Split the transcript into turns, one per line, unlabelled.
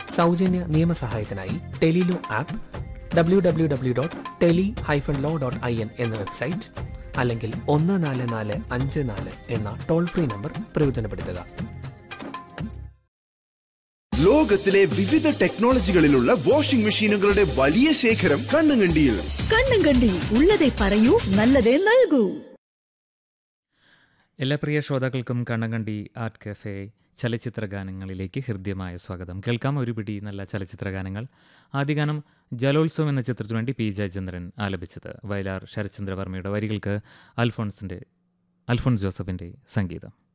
സൗജന്യ നിയമസഹായത്തിനായി Telelaw app W W W dot tele hyphen law dot I N എന്ന website അല്ലെങ്കിൽ ഒന്ന് നാല് നാല് അഞ്ച് നാല് എന്ന ടോൾ ഫ്രീ നമ്പർ പ്രയോജനപ്പെടുത്തുക
ലോകത്തിലെ വിവിധ ടെക്നോളജികളിലുള്ള വാഷിംഗ് മെഷീനുകളുടെ വലിയ ശേഖരം കണ്ണങ്കണ്ടിയിൽ
കണ്ണും കണ്ടി ഉള്ളതേ പറയൂ നല്ലതേ നൽകൂ
എല്ലാ പ്രിയ ശ്രോതാക്കൾക്കും കണ്ണങ്കണ്ടി ആർട്ട് കഫേ ചലച്ചിത്ര ഗാനങ്ങളിലേക്ക് ഹൃദ്യമായ സ്വാഗതം കേൾക്കാം ഒരു പിടി നല്ല ചലച്ചിത്ര ഗാനങ്ങൾ ആദ്യ ഗാനം ജലോത്സവം എന്ന ചിത്രത്തിനു വേണ്ടി പി ജയചന്ദ്രൻ ആലപിച്ചത് വയലാർ ശരത്ചന്ദ്രവർമ്മയുടെ വരികൾക്ക് അൽഫോൺസിൻ്റെ അൽഫോൺസ് ജോസഫിൻ്റെ സംഗീതം